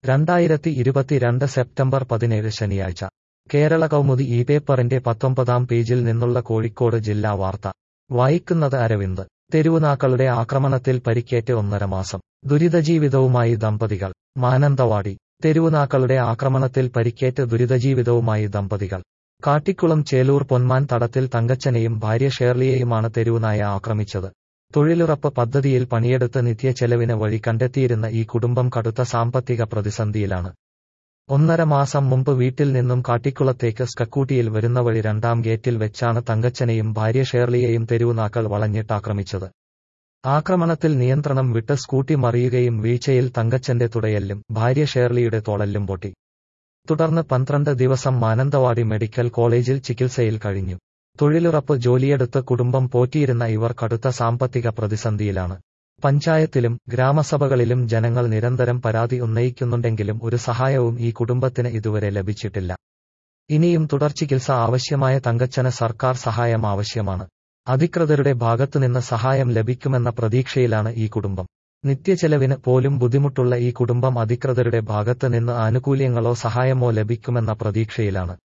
രണ്ടായിരത്തി ഇരുപത്തിരണ്ട് സെപ്റ്റംബർ പതിനേഴ് ശനിയാഴ്ച കേരള കൗമുദി ഈ പേപ്പറിന്റെ പത്തൊമ്പതാം പേജിൽ നിന്നുള്ള കോഴിക്കോട് ജില്ലാ വാർത്ത വായിക്കുന്നത് അരവിന്ദ് തെരുവുനാക്കളുടെ ആക്രമണത്തിൽ പരിക്കേറ്റ് ഒന്നര മാസം ദുരിതജീവിതവുമായി ദമ്പതികൾ മാനന്തവാടി തെരുവുനാക്കളുടെ ആക്രമണത്തിൽ പരിക്കേറ്റ് ദുരിതജീവിതവുമായി ദമ്പതികൾ കാട്ടിക്കുളം ചേലൂർ പൊന്മാൻ തടത്തിൽ തങ്കച്ചനെയും ഭാര്യ ഷേർലിയെയുമാണ് തെരുവുനായ ആക്രമിച്ചത് തൊഴിലുറപ്പ് പദ്ധതിയിൽ പണിയെടുത്ത് നിത്യച്ചെലവിന് വഴി കണ്ടെത്തിയിരുന്ന ഈ കുടുംബം കടുത്ത സാമ്പത്തിക പ്രതിസന്ധിയിലാണ് ഒന്നര മാസം മുമ്പ് വീട്ടിൽ നിന്നും കാട്ടിക്കുളത്തേക്ക് സ്കക്കൂട്ടിയിൽ വരുന്ന വഴി രണ്ടാം ഗേറ്റിൽ വെച്ചാണ് തങ്കച്ചനെയും ഭാര്യ ഷേർലിയെയും തെരുവുനാക്കൾ വളഞ്ഞിട്ടാക്രമിച്ചത് ആക്രമണത്തിൽ നിയന്ത്രണം വിട്ട് സ്കൂട്ടി മറിയുകയും വീഴ്ചയിൽ തങ്കച്ചന്റെ തുടയല്ലും ഭാര്യ ഷേർലിയുടെ തോളല്ലും പൊട്ടി തുടർന്ന് പന്ത്രണ്ട് ദിവസം മാനന്തവാടി മെഡിക്കൽ കോളേജിൽ ചികിത്സയിൽ കഴിഞ്ഞു തൊഴിലുറപ്പ് ജോലിയെടുത്ത് കുടുംബം പോറ്റിയിരുന്ന ഇവർ കടുത്ത സാമ്പത്തിക പ്രതിസന്ധിയിലാണ് പഞ്ചായത്തിലും ഗ്രാമസഭകളിലും ജനങ്ങൾ നിരന്തരം പരാതി ഉന്നയിക്കുന്നുണ്ടെങ്കിലും ഒരു സഹായവും ഈ കുടുംബത്തിന് ഇതുവരെ ലഭിച്ചിട്ടില്ല ഇനിയും തുടർചികിത്സ ആവശ്യമായ തങ്കച്ചന് സർക്കാർ സഹായം ആവശ്യമാണ് അധികൃതരുടെ ഭാഗത്തുനിന്ന് സഹായം ലഭിക്കുമെന്ന പ്രതീക്ഷയിലാണ് ഈ കുടുംബം നിത്യചെലവിന് പോലും ബുദ്ധിമുട്ടുള്ള ഈ കുടുംബം അധികൃതരുടെ ഭാഗത്ത് നിന്ന് ആനുകൂല്യങ്ങളോ സഹായമോ ലഭിക്കുമെന്ന പ്രതീക്ഷയിലാണ്